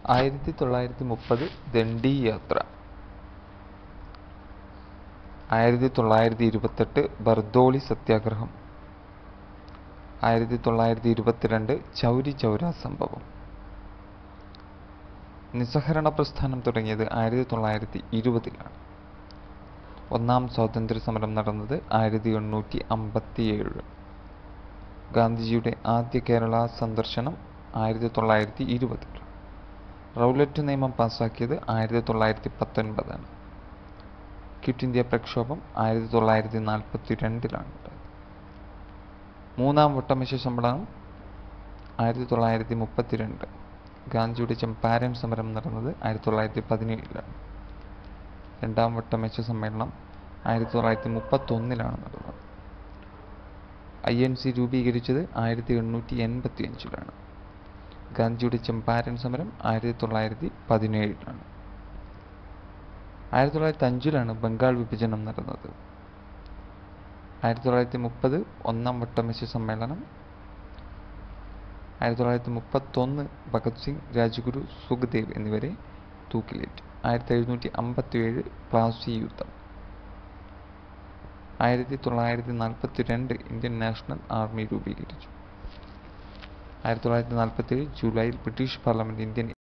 ആയിരത്തി തൊള്ളായിരത്തി മുപ്പത് ദണ്ഡി യാത്ര ആയിരത്തി തൊള്ളായിരത്തി ഇരുപത്തെട്ട് ബർദോളി സത്യാഗ്രഹം ആയിരത്തി തൊള്ളായിരത്തി ഇരുപത്തിരണ്ട് ചൗരി ചൗര സംഭവം നിസ്സഹരണ പ്രസ്ഥാനം തുടങ്ങിയത് ആയിരത്തി തൊള്ളായിരത്തി ഇരുപതിലാണ് ഒന്നാം സ്വാതന്ത്ര്യ സമരം നടന്നത് ആയിരത്തി എണ്ണൂറ്റി അമ്പത്തി ഏഴ് ഗാന്ധിജിയുടെ ആദ്യ കേരള സന്ദർശനം ആയിരത്തി തൊള്ളായിരത്തി ഇരുപതിൽ റൗലറ്റ് നിയമം പാസാക്കിയത് ആയിരത്തി തൊള്ളായിരത്തി പത്തൊൻപതാണ് ക്വിറ്റ് ഇന്ത്യ പ്രക്ഷോഭം ആയിരത്തി തൊള്ളായിരത്തി നാൽപ്പത്തി രണ്ടിലാണ് ഉണ്ടായത് മൂന്നാം വട്ടമേശ സമ്മേളനം ആയിരത്തി തൊള്ളായിരത്തി മുപ്പത്തിരണ്ട് ഗാന്ധിയുടെ ചമ്പാരൻ സമരം നടന്നത് ആയിരത്തി തൊള്ളായിരത്തി പതിനേഴിലാണ് രണ്ടാം വട്ടമേശ സമ്മേളനം ആയിരത്തി തൊള്ളായിരത്തി മുപ്പത്തൊന്നിലാണ് നടന്നത് ഐ എൻ സി രൂപീകരിച്ചത് ആയിരത്തി എണ്ണൂറ്റി എൺപത്തി അഞ്ചിലാണ് ഗാന്ധിയുടെ ചമ്പാരൻ സമരം ആയിരത്തി തൊള്ളായിരത്തി പതിനേഴിലാണ് ആയിരത്തി തൊള്ളായിരത്തി അഞ്ചിലാണ് ബംഗാൾ വിഭജനം നടന്നത് ആയിരത്തി തൊള്ളായിരത്തി മുപ്പത് ഒന്നാം വട്ടമേശ സമ്മേളനം ആയിരത്തി തൊള്ളായിരത്തി മുപ്പത്തൊന്ന് ഭഗത് സിംഗ് രാജ്ഗുരു സുഖദേവ് എന്നിവരെ തൂക്കിലേറ്റു ആയിരത്തി എഴുന്നൂറ്റി അമ്പത്തി ഏഴ് പ്ലാസി യുദ്ധം ആയിരത്തി തൊള്ളായിരത്തി നാൽപ്പത്തി രണ്ട് ഇന്ത്യൻ നാഷണൽ ആർമി രൂപീകരിച്ചു ആയിരത്തി തൊള്ളായിരത്തി നാൽപ്പത്തി ഏഴ് ജൂലൈയിൽ ബ്രിട്ടീഷ് പാർലമെന്റ് ഇന്ത്യൻ